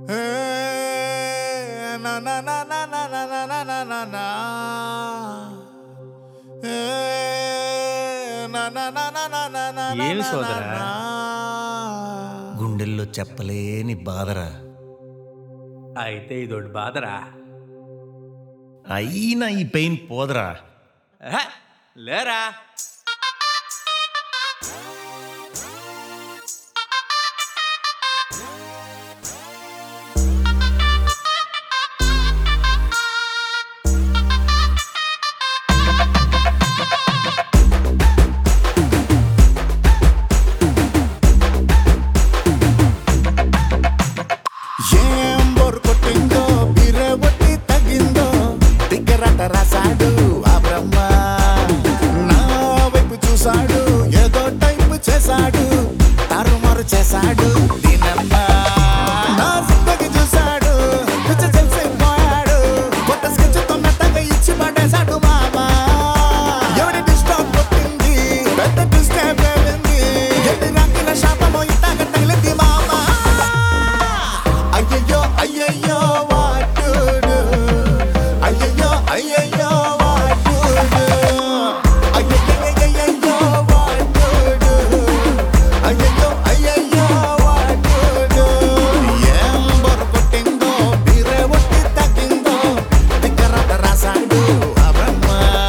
నా నా నా నా నా నా నా నా నా నా నా. ఏ, నా నా నా నా నా నా నా నా ఏమి నా సోదరా? నా. గుండెల్లో చెప్పలేని బాధరా అయితే ఇదొకటి బాధరా అయినా ఈ పెయిన్ పోదరా ఆహా, లేరా ఏం బోర్ కొట్టిందో బిర్రె ఒట్టి తగ్గిందో దగ్గరట రాశాడు ఆ బ్రహ్మ నా వైపు చూశాడు ఏదో టైపు చేశాడు తారుమారు చేశాడు దీనమ్మ నా జిందగీ చూశాడు పిచ్చ తెలిసిపోయాడు కొత్త స్కెచ్ తొన్నట్టగా ఇచ్చి పడేశాడు మామా ఎవడి డిస్టర్బ్ కొట్టింది పెద్ద డిస్టర్బ్ అయింది ఎన్ని రంగుల శాపమో ఇట్టాగ తగిలింది మామా అయ్యయ్యో అయ్యయ్యో వాటుడు అయ్యయ్యో అయ్యయ్యో వాటుడు అయ్యయ్యయ్యయ్యో వాటుడు అయ్యయ్యో అయ్యయ్యో వాటుడు ఏం బొరు కొట్టిందో బీరే ఒట్టి తగ్గిందో దిక్కరట రాశాడు ఆ బ్రహ్మ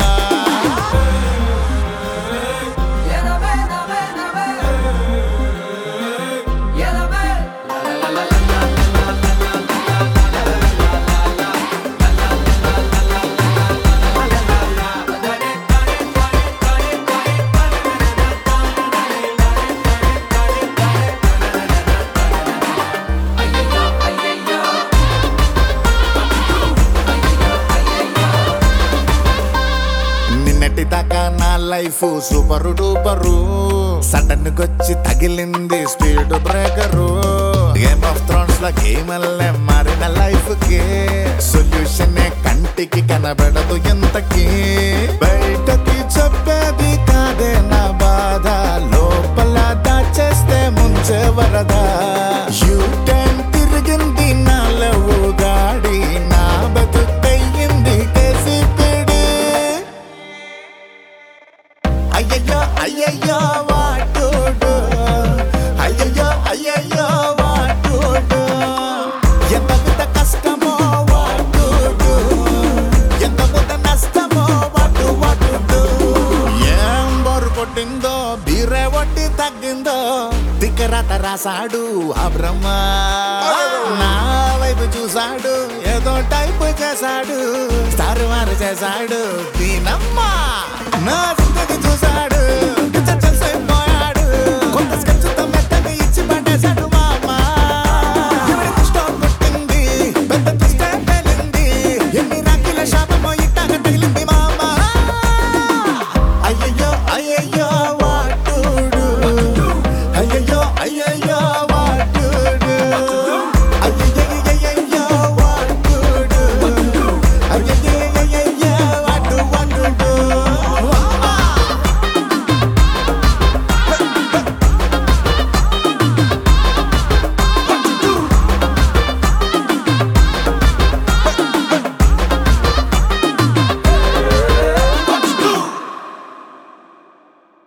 నిన్నటి దాకా నా లైఫ్ సూపర్ డూపరు సడన్ గొచ్చి తగిలింది speed breaker game of thrones లో గేమ్ మారిన లైఫ్ కి సొల్యూషన్ కంటికి కనబడదు ఎంతకి బయటకి చెప్పేది కాదే నా బాధ లోపల దాచేస్తే ముంచే వరదా యూ టైం తిరిగింది నా లవ్ గాడి నా బతుకయ్యింది కేసి పిడి అయ్యయ్యో అయ్యయ్యో వాటుడు అయ్యయ్యో అయ్యయ్యో వాటుడు ఎంత పెద్ద కష్టమో వాటుడు ఎంత పెద్ద నష్టమో వాటు వాటుడు ఏం బోరు కొట్టిందో బీరే వడ్డీ తగ్గిందో దిక్కరత రాశాడు ఆ బ్రహ్మ నా వైపు చూశాడు ఏదో టైప్ చేశాడు స్టార్ మారు చేశాడు దీనమ్మ నా జిందగీ